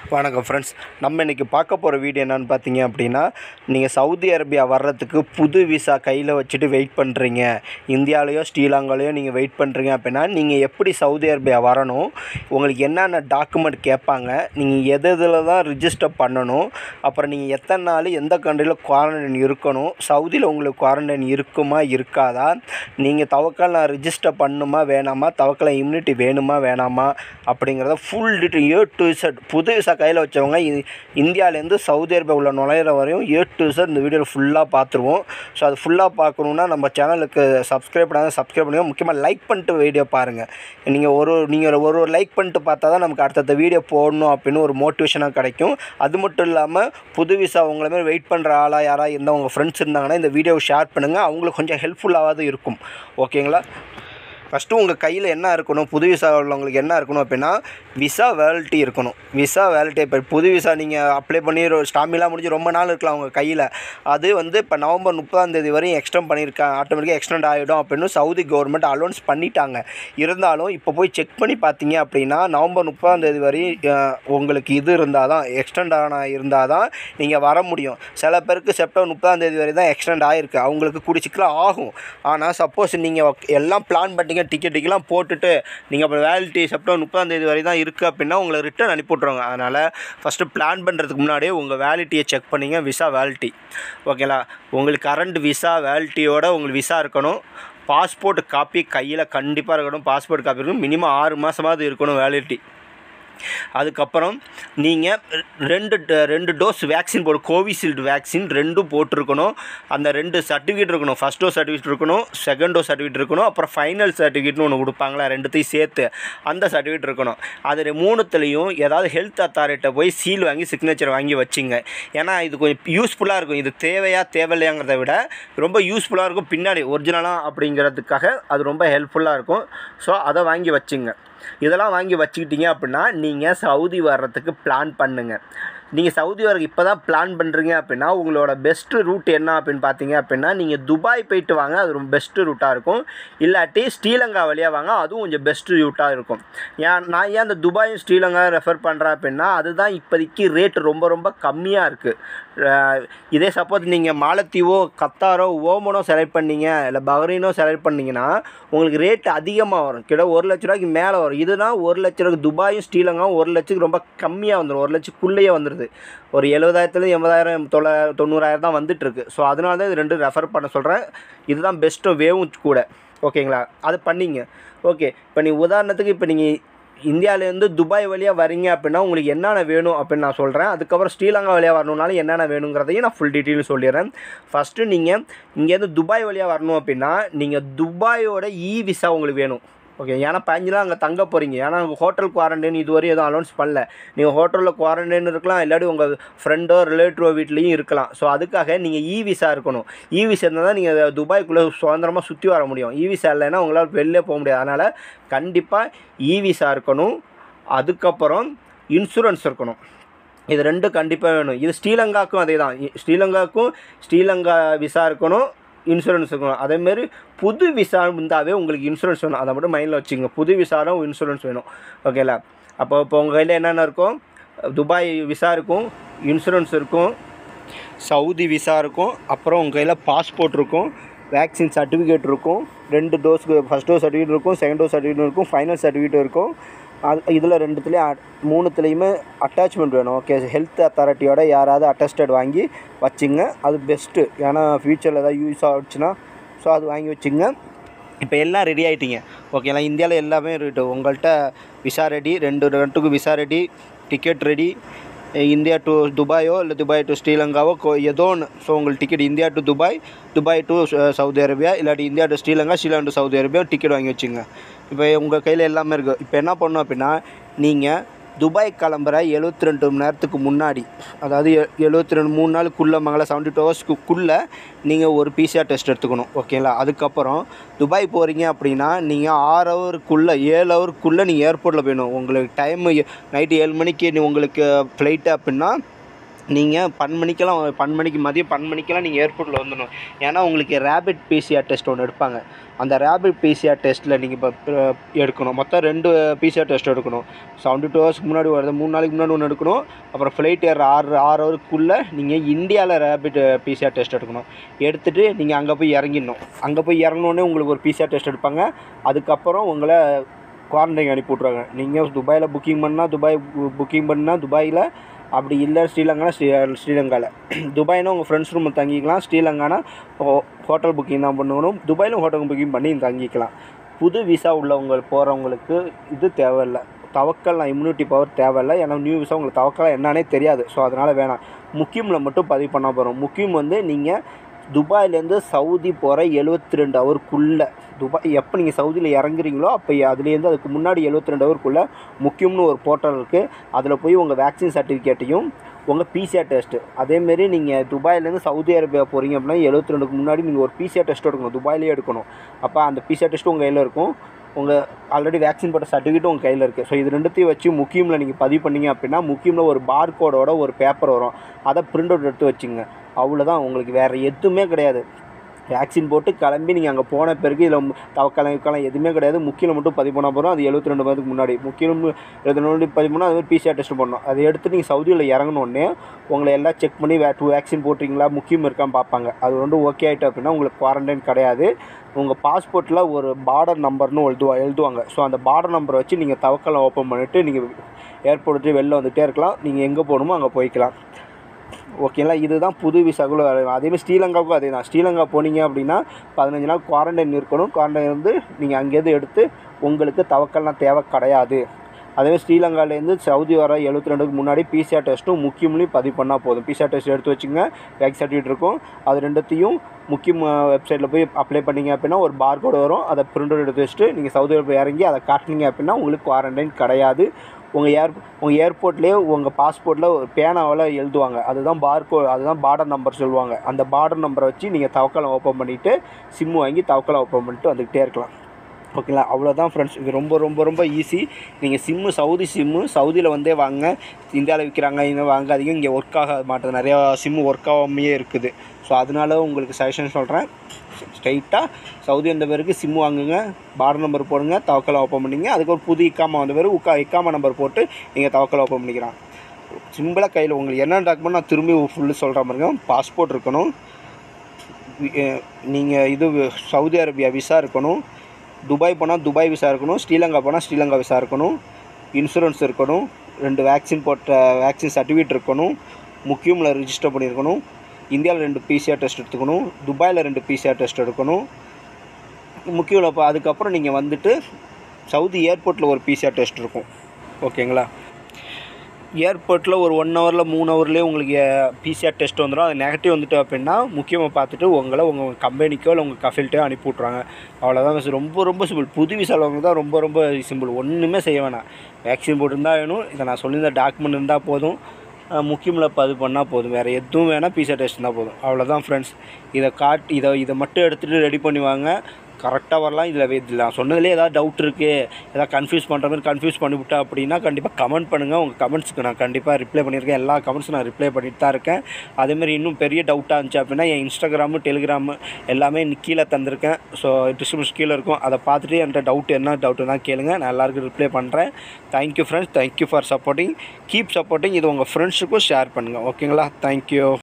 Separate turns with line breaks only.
வணக்கம் ஃப்ரெண்ட்ஸ் நம்ம இன்றைக்கி பார்க்க போகிற வீடியோ என்னென்னு பார்த்தீங்க அப்படின்னா நீங்கள் சவுதி அரேபியா வர்றதுக்கு புது விசா கையில் வச்சுட்டு வெயிட் பண்ணுறீங்க இந்தியாவிலையோ ஸ்ரீலங்காலையோ நீங்கள் வெயிட் பண்ணுறீங்க அப்படின்னா நீங்கள் எப்படி சவுதி அரேபியா வரணும் உங்களுக்கு என்னென்ன டாக்குமெண்ட் கேட்பாங்க நீங்கள் எது இதில் தான் ரிஜிஸ்டர் பண்ணணும் அப்புறம் நீங்கள் எத்தனை நாள் எந்த கண்ட்ரியில் குவாரண்டைன் இருக்கணும் சவுதியில் உங்களுக்கு குவாரண்டைன் இருக்குமா இருக்காதா நீங்கள் தவக்கல் நான் ரிஜிஸ்டர் பண்ணுமா வேணாமா தவக்கல இம்யூனிட்டி வேணுமா வேணாமா அப்படிங்கிறத full detail A to Z புது விசா கையில் வச்சவங்க இ- இந்தியாவிலேருந்து சவுதி அரேபியா உள்ள நுழையிற வரையும் ஏ டு செட் இந்த வீடியோவில் ஃபுல்லாக பார்த்துருவோம் ஸோ அது ஃபுல்லாக பார்க்கணுன்னா நம்ம சேனலுக்கு சப்ஸ்கிரைப் பண்ணாத சப்ஸ்கிரைப் பண்ணுங்க முக்கியமாக லைக் பண்ணிட்டு வீடியோ பாருங்கள் நீங்கள் ஒரு நீங்கள் ஒரு ஒரு லைக் பண்ணிட்டு பார்த்தா தான் நமக்கு அடுத்தடுத்த வீடியோ போடணும் அப்படின்னு ஒரு மோட்டிவேஷனாக கிடைக்கும் அது மட்டும் இல்லாமல் புது விசா உங்களை மாதிரி வெயிட் பண்ணுற ஆளாக யாராக இருந்தால் உங்கள் ஃப்ரெண்ட்ஸ் இருந்தாங்கன்னா இந்த வீடியோவை ஷேர் பண்ணுங்கள் அவங்களுக்கு கொஞ்சம் ஹெல்ப்ஃபுல்லாவது இருக்கும் ஓகேங்களா ஃபஸ்ட்டு உங்கள் கையில் என்ன இருக்கணும் புது விசா உள்ளவங்களுக்கு என்ன இருக்கணும் அப்படின்னா விசா வேலிட்டி இருக்கணும் விசா வேலிட்டி இப்போ புது விசா நீங்கள் அப்ளை பண்ணி ஸ்டாமிலாம் முடிஞ்சு ரொம்ப நாள் இருக்கலாம் உங்கள் கையில் அது வந்து இப்போ நவம்பர் முப்பதாம் தேதி வரையும் எக்ஸ்டெண்ட் பண்ணியிருக்காங்க ஆட்டோமேட்டிக்காக எக்ஸ்டெண்ட் ஆகிடும் அப்படின்னு சவுதி கவர்மெண்ட் அலௌன்ஸ் பண்ணிட்டாங்க இருந்தாலும் இப்போ போய் செக் பண்ணி பார்த்தீங்க அப்படின்னா நவம்பர் முப்பதாம் தேதி வரையும் அஹ், உங்களுக்கு இது இருந்தால் தான் எக்ஸ்டெண்ட் ஆன இருந்தால் தான் நீங்கள் வர முடியும் சில பேருக்கு செப்டம்பர் முப்பதாம் தேதி வரை தான் எக்ஸ்டெண்ட் ஆகிருக்கு அவங்களுக்கு கூடி சீக்கிரம் ஆகும் ஆனால் சப்போஸ் நீங்கள் எல்லாம் பிளான் பண்ணிட்டீங்க டிக்கெட் டிக்கெட்லாம் போட்டுட்டு நீங்கள் அப்புறம் வேலிட்டி செப்டம்பர் முப்பதாம் தேதி வரை தான் இருக்குது அப்படின்னா உங்களை ரிட்டர்ன் அனுப்பி விட்ருவாங்க அதனால் ஃபஸ்ட்டு பிளான் பண்ணுறதுக்கு முன்னாடியே உங்கள் வேலிட்டியை செக் பண்ணிங்க விசா வேலிட்டி ஓகேங்களா உங்களுக்கு கரண்ட் விசா வேலிட்டியோட உங்களுக்கு விசா இருக்கணும் பாஸ்போர்ட் காப்பி கையில் கண்டிப்பாக இருக்கணும் பாஸ்போர்ட் காப்பி இருக்கணும் மினிமம் ஆறு மாதமாவது இருக்கணும் வேலிட்டி அதுக்கப்புறம் நீங்கள் ரெண்டு ட- ரெண்டு டோஸ் வேக்சின் போடு கோவிஷீல்டு வேக்சின் ரெண்டும் போட்டிருக்கணும் அந்த ரெண்டு சர்டிஃபிகேட் இருக்கணும் ஃபஸ்ட் டோஸ் சர்டிஃபிகேட் இருக்கணும் செகண்ட் டோஸ் சர்டிஃபிகேட் இருக்கணும் அப்புறம் ஃபைனல் சர்டிஃபிகேட்னு ஒன்று கொடுப்பாங்களா ரெண்டுத்தையும் சேர்த்து அந்த சர்டிஃபிகேட் இருக்கணும் அது ரெ- மூணுத்துலேயும் ஏதாவது ஹெல்த் அத்தாரிட்ட போய் சீல் வாங்கி சிக்னேச்சர் வாங்கி வச்சுங்க ஏன்னா இது கொஞ்சம் யூஸ்ஃபுல்லாக இருக்கும் இது தேவையா தேவையில்லையாங்கிறத விட ரொம்ப யூஸ்ஃபுல்லாக இருக்கும் பின்னாடி ஒரிஜினலாக அப்படிங்கிறதுக்காக அது ரொம்ப ஹெல்ப்ஃபுல்லாக இருக்கும் ஸோ அதை வாங்கி வச்சுங்க இதெல்லாம் வாங்கி வச்சுக்கிட்டீங்க அப்படின்னா நீங்கள் சவுதி வர்றதுக்கு பிளான் பண்ணுங்கள் நீங்கள் சவுதி வர இப்போ தான் பிளான் பண்ணுறீங்க அப்படின்னா உங்களோட பெஸ்ட்டு ரூட் என்ன அப்படின்னு பார்த்தீங்க அப்படின்னா நீங்கள் துபாய் போயிட்டு வாங்க அது ரொம்ப பெஸ்ட்டு ரூட்டாக இருக்கும் இல்லாட்டி ஸ்ரீலங்கா வழியாக வாங்க அதுவும் கொஞ்சம் பெஸ்ட்டு ரூட்டாக இருக்கும் ஏன் நான் ஏன் அந்த துபாயும் ஸ்ரீலங்கா ரெஃபர் பண்ணுறேன் அப்படின்னா அதுதான் இப்போதைக்கு ரேட் ரொம்ப ரொம்ப கம்மியாக இருக்குது இதே சப்போஸ் நீங்கள் மாலத்தீவோ கத்தாரோ ஓமனோ செலக்ட் பண்ணீங்க இல்லை பஹ்ரைனோ செலக்ட் பண்ணீங்கன்னா உங்களுக்கு ரேட் அதிகமாக வரும் கிட்ட ஒரு லட்ச ரூபாய்க்கு மேலே வரும் இதுதான் ஒரு லட்ச ரூபாய்க்கு துபாயும் ஸ்ரீலங்காவும் ஒரு லட்சத்துக்கு ரொம்ப கம்மியாக வந்துடும் ஒரு லட்சத்துக்குள்ளேயே வந்துடுது ஒரு எழுபதாயிரத்துலேருந்து எண்பதாயிரம் தொள்ளாயிரம் தொண்ணூறாயிரம் தான் வந்துட்டுருக்கு ஸோ அதனால தான் இது ரெண்டும் ரெஃபர் பண்ண சொல்கிறேன் இதுதான் பெஸ்ட்டும் வேவும் கூட ஓகேங்களா அது பண்ணிங்க ஓகே இப்போ நீ உதாரணத்துக்கு இப்போ நீங்கள் இந்தியாவிலேருந்து துபாய் வழியாக வரீங்க அப்படின்னா உங்களுக்கு என்னென்ன வேணும் அப்படின்னு நான் சொல்கிறேன் அதுக்கப்புறம் ஸ்ரீலங்கா வழியாக வரணுனாலும் என்னென்ன வேணுங்கிறதையும் நான் ஃபுல் டீட்டெயில் சொல்லிடுறேன் ஃபஸ்ட்டு நீங்கள் இங்கேருந்து துபாய் வழியாக வரணும் அப்படின்னா நீங்கள் துபாயோட இ விசா உங்களுக்கு வேணும் ஓகே ஏன்னா பதினஞ்சு நாள் அங்கே தங்க போகிறீங்க ஏன்னா உங்கள் ஹோட்டல் குவாரண்டைன் இதுவரை எதுவும் அலௌன்ஸ் பண்ணல நீங்கள் ஹோட்டலில் குவாரண்டைன் இருக்கலாம் இல்லாட்டி உங்கள் ஃப்ரெண்டோ ரிலேட்டிவோ வீட்லேயும் இருக்கலாம் ஸோ அதுக்காக நீங்கள் இ விசா இருக்கணும் இ விசா இருந்தால் தான் நீங்கள் துபாய்க்குள்ளே சுதந்திரமாக சுற்றி வர முடியும் இ விசா இல்லைன்னா உங்களால் வெளிலே போக முடியாது அதனால் கண்டிப்பாக இ விசா இருக்கணும் அதுக்கப்புறம் இன்சூரன்ஸ் இருக்கணும் இது ரெண்டும் கண்டிப்பாக வேணும் இது ஸ்ரீலங்காக்கும் அதே தான் இ- ஸ்ரீலங்காக்கும் ஸ்ரீலங்கா விசா இருக்கணும் இன்சூரன்ஸ் இருக்கணும் அதேமாரி புது விசா இருந்தாவே உங்களுக்கு இன்சூரன்ஸ் வேணும் அதை மட்டும் மைண்டில் வச்சுங்க புது விசாலும் இன்சூரன்ஸ் வேணும் ஓகேல அப்போ இப்போ உங்கள் கையில் என்னென்ன இருக்கும் துபாய் விசா இருக்கும் இன்சூரன்ஸ் இருக்கும் சவுதி விசா இருக்கும் அப்புறம் உங்கள் கையில் பாஸ்போர்ட் இருக்கும் வேக்சின் சர்டிஃபிகேட் இருக்கும் ரெண்டு டோஸ்க்கு ஃபஸ்ட் டோஸ் சர்டிஃபிகேட் இருக்கும் செகண்ட் டோஸ் சர்டிஃபிகேட் இருக்கும் ஃபைனல் சர்டிஃபிகேட் இருக்கும் அது இதில் ரெண்டுத்துலேயும் மூணுத்துலேயுமே அட்டாச்மெண்ட் வேணும் ஓகே ஹெல்த் அத்தாரிட்டியோட யாராவது அட்டஸ்டட் வாங்கி வச்சுங்க அது பெஸ்ட்டு ஏன்னா ஃப்யூச்சரில் ஏதாவது யூஸ் ஆச்சுன்னா ஸோ அது வாங்கி வச்சுங்க இப்போ எல்லாம் ரெடி ஆகிட்டீங்க ஓகேங்களா இந்தியாவில் எல்லாமே ரெடி உங்கள்கிட்ட விசா ரெடி ரெண்டு ரெண்டுக்கும் visa ready ticket ready India to துபாயோ இல்லை துபாய் டு ஸ்ரீலங்காவோ கோ- ஏதோ ஒன்று ஸோ உங்களுக்கு ticket India to Dubai Dubai to Saudi Arabia இல்லாட்டி India to Sri Lanka Sri Lanka to Saudi Arabia ticket வாங்கி வச்சுங்க இப்போ உங்கள் கையில் எல்லாமே இருக்குது இப்போ என்ன பண்ணணும் அப்படின்னா நீங்கள் துபாய் கிளம்புற எழுபத்தி ரெண்டு மணி நேரத்துக்கு முன்னாடி அதாவது எழுபத்தி ரெண்டு மூணு நாளுக்குள்ளே மங்கள செவன்டி டூ ஹவர்ஸ்க்குள்ளே நீங்கள் ஒரு பிசிஆர் டெஸ்ட் எடுத்துக்கணும் ஓகேங்களா அதுக்கப்புறம் துபாய் போகிறீங்க அப்படின்னா நீங்கள் ஆறு ஹவருக்குள்ளே ஏழு ஹவருக்குள்ளே நீங்கள் ஏர்போர்ட்டில் போயிடணும் உங்களுக்கு டைம் நைட்டு ஏழு மணிக்கு நீ உங்களுக்கு ஃப்ளைட்டு அப்படின்னா நீங்கள் பன்மணிக்கெல்லாம் பன்மணிக்கு மதியம் பன்மணிக்கெல்லாம் நீங்கள் ஏர்போர்ட்டில் வந்துடணும் ஏன்னா உங்களுக்கு ரேபிட் பிசிஆர் டெஸ்ட் ஒன்று எடுப்பாங்க அந்த ரேபிட் பிசிஆர் டெஸ்ட்டில் நீங்கள் இப்போ எடுக்கணும் மொத்தம் ரெண்டு பிசிஆர் டெஸ்ட் எடுக்கணும் செவன்டி டூ ஹவர்ஸ்க்கு முன்னாடி வருது மூணு நாளைக்கு முன்னாடி ஒன்று எடுக்கணும் அப்புறம் ஃப்ளைட் ஏற ஆறு ஆறு ஹவருக்குள்ளே நீங்கள் இந்தியாவில் ரேபிட் பிசிஆர் டெஸ்ட் எடுக்கணும் எடுத்துகிட்டு நீங்கள் அங்கே போய் இறங்கிடணும் அங்கே போய் இறங்கினோடனே உங்களுக்கு ஒரு பிசிஆர் டெஸ்ட் எடுப்பாங்க அதுக்கப்புறம் உங்களை குவாரண்டைன் அனுப்பி விட்ருவாங்க நீங்கள் துபாயில் புக்கிங் பண்ணால் துபாய் புக்கிங் பண்ணால் துபாயில் அப்படி இல்லை ஸ்ரீலங்கானா ஸ்ரீ ஸ்ரீலங்காவில் துபாய்னா உங்கள் ஃப்ரெண்ட்ஸ் ரூம் தங்கிக்கலாம் ஸ்ரீலங்கானா ஹோ- ஹோட்டல் புக்கிங் தான் பண்ணணும் துபாயிலும் ஹோட்டல் புக்கிங் பண்ணி தங்கிக்கலாம் புது விசா உள்ளவங்க போகிறவங்களுக்கு இது தேவையில்லை தவக்கல் இம்யூனிட்டி பவர் தேவையில்லை ஏன்னா நியூ விசா உங்களுக்கு தவக்கல் என்னன்னே தெரியாது ஸோ அதனால் வேணாம் முக்கியமில் மட்டும் பதிவு பண்ண போகிறோம் முக்கியம் வந்து நீங்கள் துபாயிலேருந்து சவுதி போகிற எழுபத்தி ரெண்டு ஹவருக்குள்ளே துபாய் எப்போ நீங்கள் சவுதியில் இறங்குறீங்களோ அப்போ அதுலேருந்து அதுக்கு முன்னாடி எழுபத்தி ரெண்டு ஹவருக்குள்ளே முக்கியம்னு ஒரு போர்ட்டல் இருக்குது அதில் போய் உங்கள் வேக்சின் சர்டிஃபிகேட்டையும் உங்கள் பிசிஆர் டெஸ்ட்டு அதேமாரி நீங்கள் துபாயிலேருந்து சவுதி அரேபியா போகிறீங்க அப்படின்னா எழுபத்தி ரெண்டுக்கு முன்னாடி நீங்கள் ஒரு பிசிஆர் டெஸ்ட் எடுக்கணும் துபாயிலே எடுக்கணும் அப்போ அந்த பிசிஆர் டெஸ்ட்டு உங்கள் கையில் இருக்கும் உங்கள் ஆல்ரெடி வேக்சின் போட்ட சர்டிஃபிகேட்டும் உங்கள் கையில் இருக்குது ஸோ இது ரெண்டுத்தையும் வச்சு முக்கியமில் நீங்கள் பதிவு பண்ணீங்க அப்படின்னா முக்கியமில் ஒரு பார்கோடோட ஒரு பேப்பர் வரும் அதை பிரிண்ட் அவுட் எடுத்து வச்சுங்க அவ்வளோதான் உங்களுக்கு வேறு எதுவுமே கிடையாது வேக்சின் போட்டு கிளம்பி நீங்கள் அங்கே போன பிறகு இதில் தவக்காலம் இருக்கலாம் எதுவுமே கிடையாது முக்கியம் மட்டும் பதிவு பண்ண போகிறோம் அது எழுபத்தி ரெண்டு மணிக்கு முன்னாடி முக்கியம் எழுபத்தி ரெண்டு பதிவு பண்ணால் அது மாதிரி பிசிஆர் டெஸ்ட் பண்ணணும் அதை எடுத்து நீங்கள் சவுதியில் இறங்கினோடனே உங்களை எல்லாம் செக் பண்ணி வே டூ வேக்சின் போட்டிங்களா முக்கியம் இருக்கான்னு பார்ப்பாங்க அது வந்து ஓகே ஆகிட்டு அப்படின்னா உங்களுக்கு குவாரண்டைன் கிடையாது உங்கள் பாஸ்போர்ட்டில் ஒரு பார்டர் நம்பர்னு எழுதுவா எழுதுவாங்க ஸோ அந்த பார்டர் நம்பரை வச்சு நீங்கள் தவக்கலம் ஓப்பன் பண்ணிவிட்டு நீங்கள் ஏர்போர்ட் விட்டு வெளில வந்துகிட்டே இருக்கலாம் நீங்கள் எங்கே போகணுமோ அங்கே போய்க்கலாம் ஓகேங்களா இதுதான் புது விசாக்குள்ள அதேமாதிரி ஸ்ரீலங்காவுக்கும் அதே தான் ஸ்ரீலங்கா போனீங்க அப்படின்னா பதினஞ்சு நாள் குவாரண்டைன் இருக்கணும் குவாரண்டைன் வந்து நீங்கள் அங்கேருந்து எடுத்து உங்களுக்கு தவக்கல்லாம் தேவை கிடையாது அதேமாதிரி ஸ்ரீலங்காலேருந்து சவுதி வர எழுபத்தி ரெண்டுக்கு முன்னாடி பிசிஆர் டெஸ்ட்டும் முக்கியம்லையும் பதிவு பண்ணால் போதும் பிசிஆர் டெஸ்ட் எடுத்து வச்சுங்க வேக்ஸ் சர்டிஃபிகேட் இருக்கும் அது ரெண்டுத்தையும் முக்கியம் வெப்சைட்டில் போய் அப்ளை பண்ணீங்க அப்படின்னா ஒரு பார்கோடு வரும் அதை பிரிண்ட் அவுட் எடுத்து வச்சுட்டு நீங்கள் சவுதி அரேபியா இறங்கி அதை காட்டினீங்க அப்படின்னா உங்களுக்கு குவாரண்டைன் கிடையாது உங்கள் ஏர் உங்கள் ஏர்போர்ட்லேயே உங்கள் பாஸ்போர்ட்டில் ஒரு பேனாவில் எழுதுவாங்க அதுதான் பார்கோ அதுதான் பார்டர் நம்பர் சொல்லுவாங்க அந்த பார்டர் நம்பரை வச்சு நீங்கள் தவக்கலம் ஓப்பன் பண்ணிவிட்டு சிம்மு வாங்கி தவக்கலம் ஓப்பன் பண்ணிட்டு வந்துக்கிட்டே இருக்கலாம் ஓகேங்களா அவ்வளோதான் ஃப்ரெண்ட்ஸ் இது ரொம்ப ரொம்ப ரொம்ப ஈஸி நீங்கள் சிம்மு சவுதி சிம்மு சவுதியில் வந்தே வாங்க இந்தியாவில் விற்கிறாங்க இங்கே வாங்காதீங்க இங்கே ஒர்க் ஆக மாட்டேது நிறையா சிம்மு ஒர்க் ஆகாமையே இருக்குது ஸோ அதனால உங்களுக்கு சஜஷன் சொல்கிறேன் ஸ்ட்ரைட்டாக சவுதி வந்த பிறகு சிம்மு வாங்குங்க பார்டர் நம்பர் போடுங்க தவக்கலை ஓப்பன் பண்ணிங்க அதுக்கு ஒரு புது இக்காமா வந்த பிறகு உக்கா இக்காமா நம்பர் போட்டு நீங்கள் தவக்கலை ஓப்பன் பண்ணிக்கலாம் சிம்பிளாக கையில் உங்களுக்கு என்ன டாக்குமெண்ட் நான் திரும்பி ஃபுல்லு சொல்கிற மாதிரிங்க பாஸ்போர்ட் இருக்கணும் நீங்கள் இது சவுதி அரேபியா விசா இருக்கணும் துபாய் போனால் துபாய் விசா இருக்கணும் ஸ்ரீலங்கா போனால் ஸ்ரீலங்கா விசா இருக்கணும் இன்சூரன்ஸ் இருக்கணும் ரெண்டு வேக்சின் போட்ட வேக்சின் சர்டிஃபிகேட் இருக்கணும் முக்கியமில் ரிஜிஸ்டர் பண்ணியிருக்கணும் இந்தியாவில் ரெண்டு பிசிஆர் டெஸ்ட் எடுத்துக்கணும் துபாயில் ரெண்டு பிசிஆர் டெஸ்ட் எடுக்கணும் முக்கியம் இப்போ அதுக்கப்புறம் நீங்கள் வந்துட்டு சவுதி ஏர்போர்ட்டில் ஒரு பிசிஆர் டெஸ்ட் இருக்கும் ஓகேங்களா ஏர்போர்ட்டில் ஒரு ஒன் ஹவரில் மூணு ஹவர்லேயே உங்களுக்கு பிசிஆர் டெஸ்ட் வந்துடும் அது நெகட்டிவ் வந்துட்டு அப்படின்னா முக்கியமாக பார்த்துட்டு உங்களை உங்கள் கம்பெனிக்கோ இல்லை உங்கள் கஃபில்ட்டோ அனுப்பி விட்ருவாங்க அவ்வளோதான் மிஸ் ரொம்ப ரொம்ப சிம்பிள் புது விசாலவங்க தான் ரொம்ப ரொம்ப சிம்பிள் ஒன்றுமே செய்ய வேணாம் வேக்சின் போட்டிருந்தா வேணும் இதை நான் சொல்லியிருந்த டாக்குமெண்ட் இருந்தால் போதும் முக்கியமில் அது பண்ணால் போதும் வேறு எதுவும் வேணால் பிசிஆர் டெஸ்ட் இருந்தால் போதும் அவ்வளோதான் ஃப்ரெண்ட்ஸ் இதை காட் இதை இதை மட்டும் எடுத்துகிட்டு ரெடி பண்ணி வாங்க கரெக்டாக வரலாம் இதில் இதில் நான் சொன்னதுலேயே ஏதாவது டவுட் இருக்குது ஏதாவது கன்ஃபியூஸ் பண்ணுற மாதிரி கன்ஃபியூஸ் பண்ணிவிட்டேன் அப்படின்னா கண்டிப்பாக கமெண்ட் பண்ணுங்கள் உங்கள் கமெண்ட்ஸ்க்கு நான் கண்டிப்பாக ரிப்ளை பண்ணியிருக்கேன் எல்லா கமெண்ட்ஸும் நான் ரிப்ளை பண்ணிட்டு தான் இருக்கேன் அதேமாதிரி இன்னும் பெரிய டவுட்டாக இருந்துச்சு அப்படின்னா என் இன்ஸ்டாகிராமு டெலிகிராமு எல்லாமே இன்னைக்கு கீழே தந்திருக்கேன் ஸோ டிஸ்கிரிப்ஷன் கீழே இருக்கும் அதை பார்த்துட்டு என்கிட்ட டவுட் என்ன டவுட்டு தான் கேளுங்க நான் எல்லாருக்கும் ரிப்ளை பண்ணுறேன் thank you friends thank you for supporting keep supporting இது உங்கள் ஃப்ரெண்ட்ஸுக்கும் ஷேர் பண்ணுங்கள் ஓகேங்களா தேங்க்யூ